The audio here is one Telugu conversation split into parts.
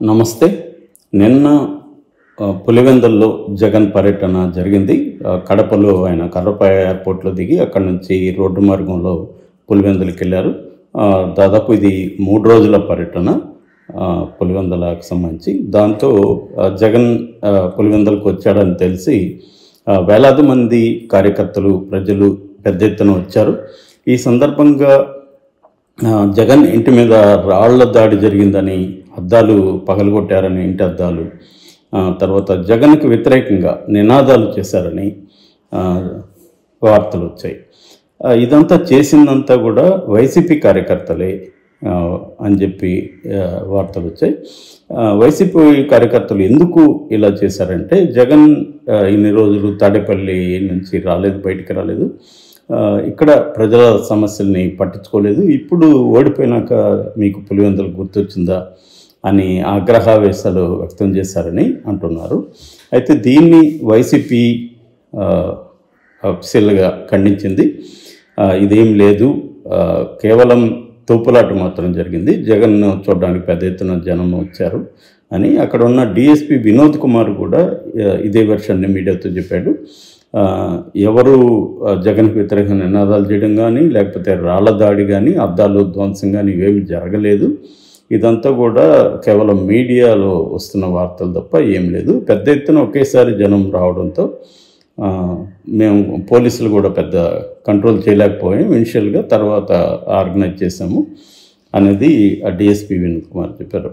నమస్తే నిన్న ఆ, పులివెందుల్లో జగన్ పర్యటన జరిగింది ఆ, కడపలో ఆయన కడప ఎయిర్పోర్ట్లో దిగి అక్కడి నుంచి రోడ్డు మార్గంలో పులివెందులకి వెళ్ళారు ఆ, దాదాపు ఇది మూడు రోజుల పర్యటన ఆ, పులివెందులకు సంబంధించి దాంతో ఆ, జగన్ ఆ, పులివెందులకు వచ్చాడని తెలిసి ఆ, వేలాది మంది కార్యకర్తలు ప్రజలు పెద్ద ఎత్తున వచ్చారు ఈ సందర్భంగా ఆ, జగన్ ఇంటి మీద రాళ్ల దాడి జరిగిందని అద్దాలు పగలగొట్టారని ఇంటి అద్దాలు ఆ, తర్వాత జగన్కి వ్యతిరేకంగా నినాదాలు చేశారని ఆ, వార్తలు వచ్చాయి ఆ, ఇదంతా చేసిందంతా కూడా వైసీపీ కార్యకర్తలే ఆ, అని చెప్పి ఆ, వార్తలు వచ్చాయి ఆ, వైసీపీ కార్యకర్తలు ఎందుకు ఇలా చేశారంటే జగన్ ఆ, ఇన్ని రోజులు తాడేపల్లి నుంచి రాలేదు బయటికి రాలేదు ఆ, ఇక్కడ ప్రజల సమస్యల్ని పట్టించుకోలేదు ఇప్పుడు ఓడిపోయినాక మీకు పులివెందులు గుర్తొచ్చిందా అని ఆగ్రహావేశాలు వ్యక్తం చేశారని అంటున్నారు అయితే దీన్ని వైసీపీ ఆ, అఫీషియల్గా ఖండించింది ఆ, ఇదేం లేదు ఆ, కేవలం తోపులాట మాత్రం జరిగింది జగన్ చూడడానికి పెద్ద ఎత్తున జనం వచ్చారు అని అక్కడ ఉన్న డిఎస్పి వినోద్ కుమార్ కూడా ఆ, ఇదే వెర్షన్ని మీడియాతో చెప్పాడు ఆ, ఎవరు ఆ, జగన్కి వ్యతిరేకంగా నినాదాలు చేయడం కానీ లేకపోతే రాళ్ల దాడి కానీ అద్దాలు ధ్వంసం కానీ ఇవేమి జరగలేదు ఇదంతా కూడా కేవలం మీడియాలో వస్తున్న వార్తలు తప్ప ఏం లేదు పెద్ద ఎత్తున ఒకేసారి జనం రావడంతో ఆ, మేము పోలీసులు కూడా పెద్ద కంట్రోల్ చేయలేకపోయాం ఇనిషియల్గా తర్వాత ఆర్గనైజ్ చేసాము అనేది ఆ డిఎస్పి వినోద్ కుమార్ చెప్పారు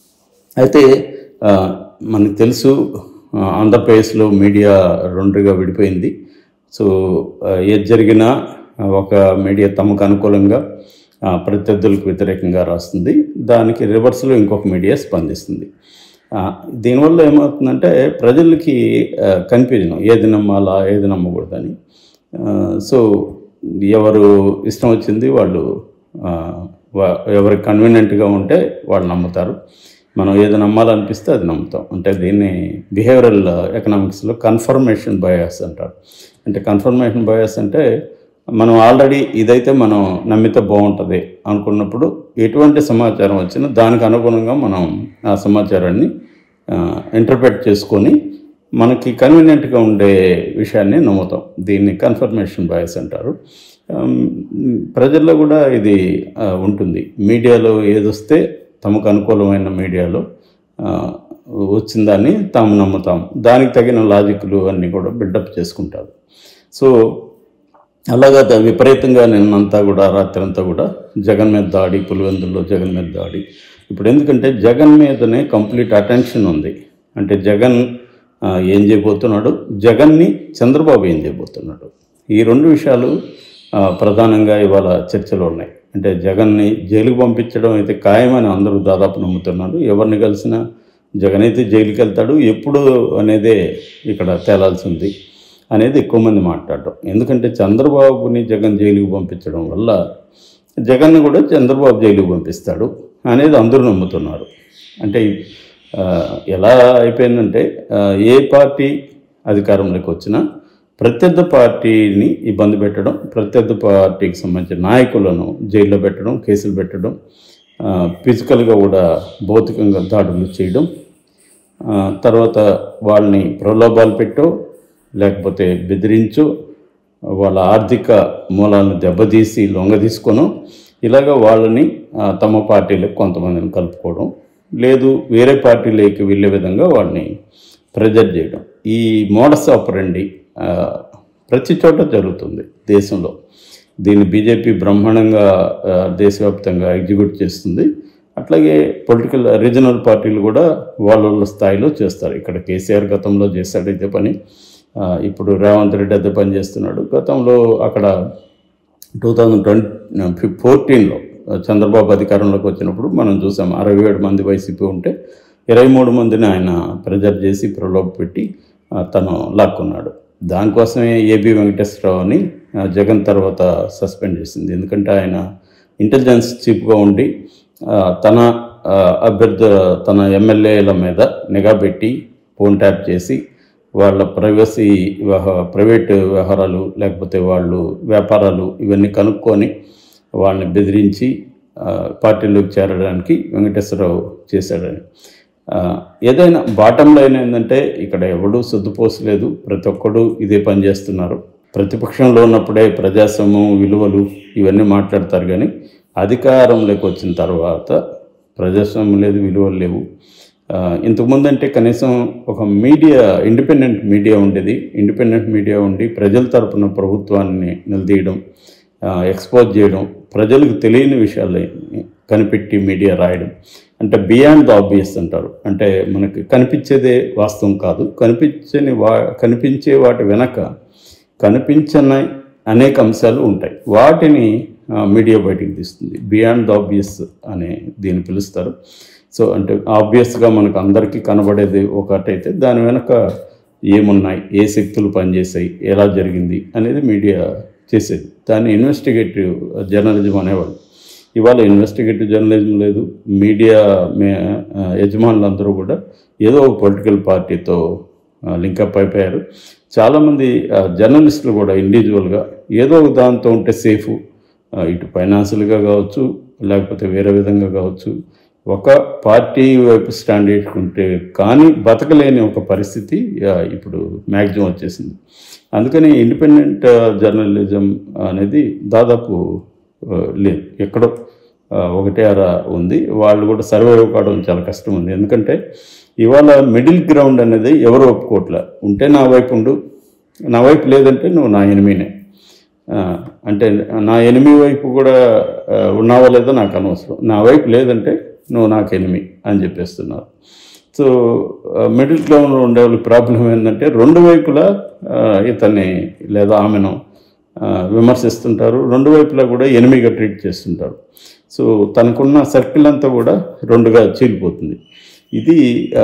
అయితే ఆ, మనకు తెలుసు ఆ, ఆంధ్రప్రదేశ్లో మీడియా రెండుగా విడిపోయింది సో ఆ, ఏది జరిగినా ఆ, ఒక మీడియా తమకు అనుకూలంగా ఆ, ప్రత్యర్థులకు వ్యతిరేకంగా రాస్తుంది దానికి రివర్స్లో ఇంకొక మీడియా స్పందిస్తుంది ఆ, దీనివల్ల ఏమవుతుందంటే ప్రజలకి కన్ఫ్యూజన్ ఏది నమ్మాలా ఏది నమ్మకూడదని ఆ, సో ఎవరు ఇష్టం వచ్చింది వాళ్ళు ఆ, వా- ఎవరికి కన్వీనియంట్గా ఉంటే వాళ్ళు నమ్ముతారు మనం ఏది నమ్మాలనిపిస్తే అది నమ్ముతాం అంటే దీన్ని బిహేవియరల్ ఎకనామిక్స్లో కన్ఫర్మేషన్ బయాస్ అంటారు అంటే కన్ఫర్మేషన్ బయాస్ అంటే మనం ఆల్రెడీ ఇదైతే మనం నమ్మితే బాగుంటుంది అనుకున్నప్పుడు ఎటువంటి సమాచారం వచ్చినా దానికి అనుగుణంగా మనం ఆ సమాచారాన్ని ఇంటర్ప్రెట్ చేసుకొని మనకి కన్వీనియంట్గా ఉండే విషయాన్ని నమ్ముతాం దీన్ని కన్ఫర్మేషన్ బయాస్ అంటారు ఆమ్, ప్రజల్లో కూడా ఇది ఆ, ఉంటుంది మీడియాలో ఏదొస్తే తమకు అనుకూలమైన మీడియాలో ఆ, వచ్చిందాన్ని తాము నమ్ముతాం దానికి తగిన లాజిక్లు అన్నీ కూడా బిల్డప్ చేసుకుంటారు సో అలాగా ద- విపరీతంగా నిన్నంతా కూడా రాత్రంతా కూడా జగన్ మీద దాడి పులివెందుల్లో జగన్ మీద దాడి ఇప్పుడు ఎందుకంటే జగన్ మీదనే కంప్లీట్ అటెన్షన్ ఉంది అంటే జగన్ ఆ, ఏం చేయబోతున్నాడు జగన్ని చంద్రబాబు ఏం చేయబోతున్నాడు ఈ రెండు విషయాలు ఆ, ప్రధానంగా ఇవాళ చర్చలో ఉన్నాయి అంటే జగన్ని జైలుకు పంపించడం అయితే ఖాయమని అందరూ దాదాపు నమ్ముతున్నారు ఎవరిని కలిసినా జగన్ అయితే జైలుకి వెళ్తాడు ఎప్పుడు అనేదే ఇక్కడ తేలాల్సి ఉంది అనేది ఎక్కువ మంది మాట్లాడటం ఎందుకంటే చంద్రబాబుని జగన్ జైలుకి పంపించడం వల్ల జగన్ని కూడా చంద్రబాబు జైలుకి పంపిస్తాడు అనేది అందరూ నమ్ముతున్నారు అంటే ఆ, ఎలా అయిపోయిందంటే ఆ, ఏ పార్టీ అధికారంలోకి వచ్చినా ప్రత్యర్థి పార్టీని ఇబ్బంది పెట్టడం ప్రత్యర్థి పార్టీకి సంబంధించిన నాయకులను జైల్లో పెట్టడం కేసులు పెట్టడం ఆ, ఫిజికల్గా కూడా భౌతికంగా దాడులు చేయడం ఆ, తర్వాత వాళ్ళని ప్రలోభాలు పెట్టో లేకపోతే బెదిరించో వాళ్ళ ఆర్థిక మూలాలను దెబ్బతీసి లొంగ తీసుకోను ఇలాగ వాళ్ళని ఆ, తమ పార్టీలకు కొంతమందిని కలుపుకోవడం లేదు వేరే పార్టీలోకి వెళ్ళే విధంగా వాళ్ళని ప్రెజర్ చేయడం ఈ మోడస్ ఆపరండి ఆ, ప్రతి చోట జరుగుతుంది దేశంలో దీన్ని బీజేపీ బ్రహ్మాండంగా ఆ, దేశవ్యాప్తంగా ఎగ్జిక్యూట్ చేస్తుంది అట్లాగే పొలిటికల్ రీజనల్ పార్టీలు కూడా వాళ్ళ వాళ్ళ స్థాయిలో చేస్తారు ఇక్కడ కేసీఆర్ గతంలో చేశాడు ఇదే పని ఆ, ఇప్పుడు రేవంత్ రెడ్డి అదే పని చేస్తున్నాడు గతంలో అక్కడ టూ థౌజండ్ ట్వంటీ ఫోర్టీన్లో చంద్రబాబు అధికారంలోకి వచ్చినప్పుడు మనం చూసాం అరవై ఏడు మంది వైసీపీ ఉంటే ఇరవై మూడు మందిని ఆయన ప్రెజర్ చేసి ప్రలోభ పెట్టి ఆ, తను లాక్కున్నాడు దానికోసమే ఏబి వెంకటేశ్వరరావుని ఆ, జగన్ తర్వాత సస్పెండ్ చేసింది ఎందుకంటే ఆయన ఇంటెలిజెన్స్ చీఫ్గా ఉండి ఆ, తన ఆ, అభ్యర్థు తన ఎమ్మెల్యేల మీద నిఘా పెట్టి ఫోన్ ట్యాప్ చేసి వాళ్ళ ప్రైవసీ వ్యవహ ప్రైవేట్ వ్యవహారాలు లేకపోతే వాళ్ళు వ్యాపారాలు ఇవన్నీ కనుక్కొని వాళ్ళని బెదిరించి ఆ, పార్టీలోకి చేరడానికి వెంకటేశ్వరరావు చేశాడని ఆ, ఏదైనా బాటం లైన్ ఏంటంటే ఇక్కడ ఎవడు సుద్దుపోసలేదు ప్రతి ఒక్కడు ఇదే పని చేస్తున్నారు ప్రతిపక్షంలో ఉన్నప్పుడే ప్రజాస్వామ్యం విలువలు ఇవన్నీ మాట్లాడతారు కానీ అధికారంలోకి వచ్చిన తర్వాత ప్రజాస్వామ్యం లేదు విలువలు లేవు ఆ, ఇంతకుముందు అంటే కనీసం ఒక మీడియా ఇండిపెండెంట్ మీడియా ఉండేది ఇండిపెండెంట్ మీడియా ఉండి ప్రజల తరపున ప్రభుత్వాన్ని నిలదీయడం ఎక్స్పోజ్ చేయడం ప్రజలకు తెలియని విషయాలు కనిపెట్టి మీడియా రాయడం అంటే బియాండ్ ద ఆబ్వియస్ అంటారు అంటే మనకి కనిపించేదే వాస్తవం కాదు కనిపించని వా కనిపించే వాటి వెనక కనిపించని అనేక అంశాలు ఉంటాయి వాటిని ఆ, మీడియా బయటికి తీస్తుంది బియాండ్ ద ఆబ్వియస్ అని దీన్ని పిలుస్తారు సో అంటే ఆబ్వియస్గా మనకు అందరికీ కనబడేది ఒకటైతే దాని వెనక ఏమున్నాయి ఏ శక్తులు పనిచేసాయి ఎలా జరిగింది అనేది మీడియా చేసేది దాన్ని ఇన్వెస్టిగేటివ్ జర్నలిజం అనేవాళ్ళు ఇవాళ ఇన్వెస్టిగేటివ్ జర్నలిజం లేదు మీడియా మే ఆ, యజమానులందరూ కూడా ఏదో ఒక పొలిటికల్ పార్టీతో లింకప్ అయిపోయారు చాలామంది ఆ, జర్నలిస్టులు కూడా ఇండివిజువల్గా ఏదో ఒక దాంతో ఉంటే సేఫ్ ఇటు ఫైనాన్షియల్గా కావచ్చు లేకపోతే వేరే విధంగా కావచ్చు ఒక పార్టీ వైపు స్టాండ్ చేసుకుంటే కానీ బతకలేని ఒక పరిస్థితి ఆ, ఇప్పుడు మ్యాక్సిమం వచ్చేసింది అందుకని ఇండిపెండెంట్ జర్నలిజం అనేది దాదాపు ఆ, లేదు ఎక్కడో ఆ, ఒకటే అర ఉంది వాళ్ళు కూడా సర్వైవ్ కావడం చాలా కష్టం ఉంది ఎందుకంటే ఇవాళ మిడిల్ గ్రౌండ్ అనేది ఎవరు ఒప్పుకోవట్లే ఉంటే నా వైపు ఉండు నా వైపు లేదంటే నువ్వు నా ఎనిమినే ఆ, అంటే నా ఎనిమి వైపు కూడా ఆ, ఉన్నావో లేదో నాకు అనవసరం నా వైపు లేదంటే నువ్వు నాకు ఎనిమి అని చెప్పేస్తున్నారు సో మిడిల్ గ్రౌండ్లో ఉండే వాళ్ళకి ప్రాబ్లం ఏంటంటే రెండు వైపులా ఆ, ఇతన్ని లేదా ఆమెను ఆ, విమర్శిస్తుంటారు రెండు వైపులా కూడా ఎనిమిగా ట్రీట్ చేస్తుంటారు సో తనకున్న సర్కిల్ అంతా కూడా రెండుగా చీలిపోతుంది ఇది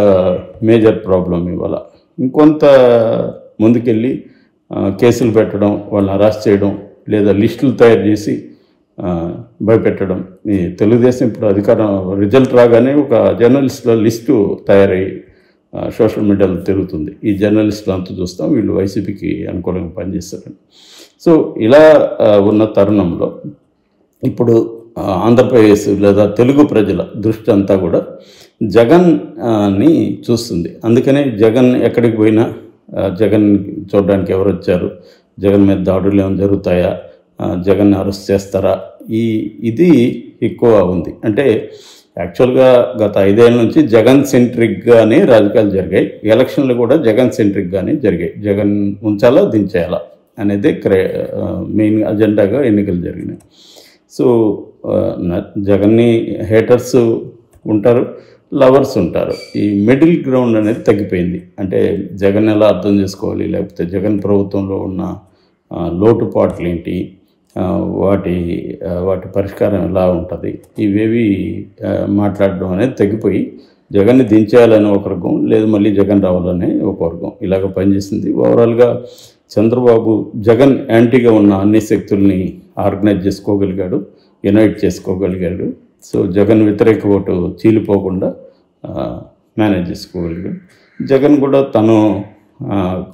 మేజర్ ప్రాబ్లం ఇవాళ ఇంకొంత ముందుకెళ్ళి ఆ, కేసులు పెట్టడం వాళ్ళని అరెస్ట్ చేయడం లేదా లిస్టులు తయారు చేసి ఆ, భయపెట్టడం ఈ తెలుగుదేశం ఇప్పుడు అధికారం రిజల్ట్ రాగానే ఒక జర్నలిస్టుల లిస్టు తయారై ఆ, సోషల్ మీడియాలో తిరుగుతుంది ఈ జర్నలిస్టులు అంతా చూస్తాం వీళ్ళు వైసీపీకి అనుకూలంగా పనిచేస్తారని సో ఇలా ఆ, ఉన్న తరుణంలో ఇప్పుడు ఆ, ఆంధ్రప్రదేశ్ లేదా తెలుగు ప్రజల దృష్టి అంతా కూడా జగన్ ఆ, ని చూస్తుంది అందుకనే జగన్ ఎక్కడికి పోయినా ఆ, జగన్ చూడడానికి ఎవరు వచ్చారు జగన్ మీద దాడులు ఏమైనా జరుగుతాయా ఆ, జగన్ అరెస్ట్ చేస్తారా ఈ ఇది ఎక్కువ ఉంది అంటే యాక్చువల్గా గత ఐదేళ్ళ నుంచి జగన్ సెంట్రిక్గానే రాజకీయాలు జరిగాయి ఎలక్షన్లు కూడా జగన్ సెంట్రిక్గానే జరిగాయి జగన్ ఉంచాలా దించేయాలా అనేది క్రే మెయిన్ అజెండాగా ఎన్నికలు జరిగినాయి సో ఆ, న- జగన్ని హేటర్స్ ఉంటారు లవర్స్ ఉంటారు ఈ మిడిల్ గ్రౌండ్ అనేది తగ్గిపోయింది అంటే జగన్ ఎలా అర్థం చేసుకోవాలి లేకపోతే జగన్ ప్రభుత్వంలో ఉన్న ఆ, లోటుపాట్లు ఏంటి ఆ, వాటి ఆ, వాటి పరిష్కారం ఎలా ఉంటుంది ఇవేవి ఆ, మాట్లాడడం అనేది తగ్గిపోయి జగన్ని దించేయాలని ఒక వర్గం లేదు మళ్ళీ జగన్ రావాలని ఒక వర్గం ఇలాగ పనిచేసింది ఓవరాల్గా చంద్రబాబు జగన్ యాంటీగా ఉన్న అన్ని శక్తుల్ని ఆర్గనైజ్ చేసుకోగలిగాడు యునైట్ చేసుకోగలిగాడు సో జగన్ వ్యతిరేక ఓటు చీలిపోకుండా ఆ, మేనేజ్ చేసుకోగలిగాడు జగన్ కూడా తను ఆ,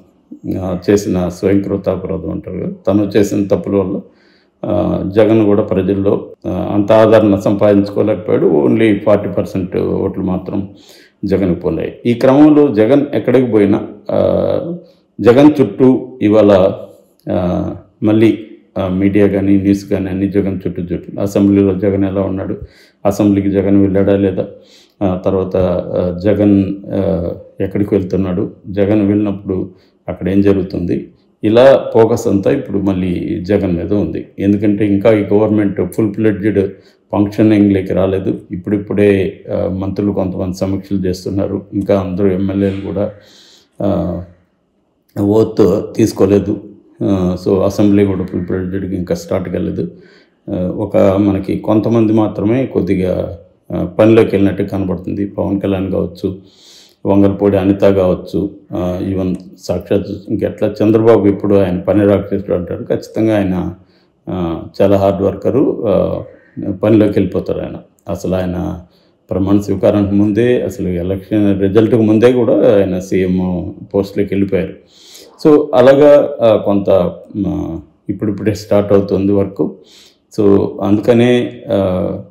ఆ, చేసిన స్వయంకృతాపరాధం అంటారు కదా తను చేసిన తప్పుల వల్ల ఆ, జగన్ కూడా ప్రజల్లో ఆ, అంత ఆదరణ సంపాదించుకోలేకపోయాడు ఓన్లీ ఫార్టీ పర్సెంట్ ఓట్లు మాత్రం జగన్కి పోలాయి ఈ క్రమంలో జగన్ ఎక్కడికి పోయినా ఆ, జగన్ చుట్టూ ఇవాళ ఆ, మళ్ళీ ఆ, మీడియా కానీ న్యూస్ కానీ అన్ని జగన్ చుట్టూ చుట్టూ అసెంబ్లీలో జగన్ ఎలా ఉన్నాడు అసెంబ్లీకి జగన్ వెళ్ళాడా లేదా ఆ, తర్వాత ఆ, జగన్ ఆ, ఎక్కడికి వెళ్తున్నాడు జగన్ వెళ్ళినప్పుడు అక్కడ ఏం జరుగుతుంది ఇలా ఫోకస్ అంతా ఇప్పుడు మళ్ళీ జగన్ మీద ఉంది ఎందుకంటే ఇంకా ఈ గవర్నమెంట్ ఫుల్ ఫ్లెడ్జెడ్ ఫంక్షనింగ్లోకి రాలేదు ఇప్పుడిప్పుడే ఆ, మంత్రులు కొంతమంది సమీక్షలు చేస్తున్నారు ఇంకా అందరూ ఎమ్మెల్యేలు కూడా ఆ, ఓత్ తీసుకోలేదు ఆ, సో అసెంబ్లీ కూడా ఫుల్ ఫ్లెడ్జెడ్కి ఇంకా స్టార్ట్ కాలేదు ఆ, ఒక మనకి కొంతమంది మాత్రమే కొద్దిగా ఆ, పనిలోకి వెళ్ళినట్టు కనబడుతుంది పవన్ కళ్యాణ్ కావచ్చు వంగలపూడి అనిత కావచ్చు ఆ, ఈవెన్ సాక్షాత్ ఇంకెట్లా చంద్రబాబు ఇప్పుడు ఆయన పని రాక్షసుడు అంటాడు ఖచ్చితంగా ఆయన ఆ, చాలా హార్డ్ వర్కరు ఆ, పనిలోకి వెళ్ళిపోతారు ఆయన అసలు ఆయన ప్రమాణ స్వీకారానికి ముందే అసలు ఎలక్షన్ రిజల్ట్కి ముందే కూడా ఆయన సీఎం పోస్ట్లోకి వెళ్ళిపోయారు సో అలాగా ఆ, కొంత ఆ, ఇప్పుడిప్పుడే స్టార్ట్ అవుతుంది వర్క్ సో అందుకనే ఆ,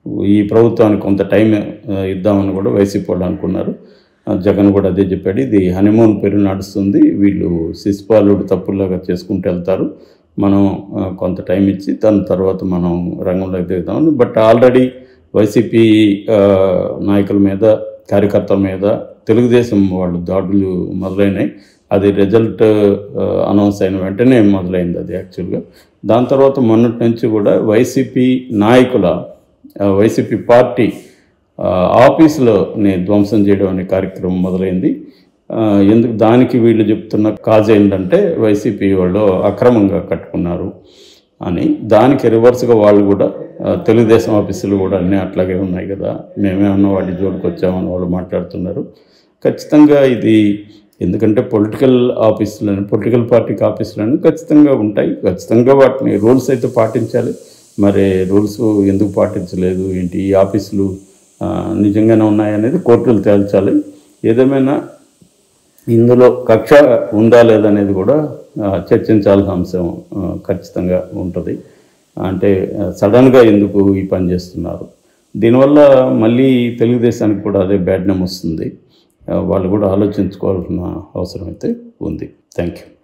ఈ ప్రభుత్వానికి కొంత టైం ఆ, ఇద్దామని కూడా వైసీపీ వాళ్ళు అనుకున్నారు ఆ, జగన్ కూడా అదే చెప్పాడు ఇది హనీమూన్ పేరు నడుస్తుంది వీళ్ళు శిశుపాలుడు తప్పుల్లాగా చేసుకుంటూ వెళ్తారు మనం ఆ, కొంత టైం ఇచ్చి దాని తర్వాత మనం రంగంలోకి దిగుతామని బట్ ఆల్రెడీ వైసీపీ ఆ, నాయకుల మీద కార్యకర్తల మీద తెలుగుదేశం వాళ్ళు దాడులు మొదలైనాయి అది రిజల్ట్ అనౌన్స్ అయిన వెంటనే మొదలైంది అది యాక్చువల్గా దాని తర్వాత మొన్నటి నుంచి కూడా వైసీపీ నాయకుల ఆ, వైసీపీ పార్టీ ఆ, ఆఫీసులోని ధ్వంసం చేయడం అనే కార్యక్రమం మొదలైంది ఆ, ఎందుకు దానికి వీళ్ళు చెప్తున్న కాజ్ ఏంటంటే వైసీపీ వాళ్ళు అక్రమంగా కట్టుకున్నారు అని దానికి రివర్స్గా వాళ్ళు కూడా ఆ, తెలుగుదేశం ఆఫీసులు కూడా అన్నీ అట్లాగే ఉన్నాయి కదా మేమేమన్నా వాటి జోలికి వచ్చామని వాళ్ళు మాట్లాడుతున్నారు ఖచ్చితంగా ఇది ఎందుకంటే పొలిటికల్ ఆఫీసులని పొలిటికల్ పార్టీకి ఆఫీసులని ఖచ్చితంగా ఉంటాయి ఖచ్చితంగా వాటిని రూల్స్ అయితే పాటించాలి మరి రూల్స్ ఎందుకు పాటించలేదు ఏంటి ఈ ఆఫీసులు ఆ, నిజంగానే ఉన్నాయనేది కోర్టులు తేల్చాలి ఏదేమైనా ఇందులో కక్ష ఉందా లేదా అనేది కూడా ఆ, చర్చించాల్సిన అంశం ఆ, ఖచ్చితంగా ఉంటుంది అంటే ఆ, సడన్గా ఎందుకు ఈ పని చేస్తున్నారు దీనివల్ల మళ్ళీ తెలుగుదేశానికి కూడా అదే బ్యాడ్ నేమ్ వస్తుంది ఆ, వాళ్ళు కూడా ఆలోచించుకోవాల్సిన అవసరం అయితే ఉంది థ్యాంక్ యూ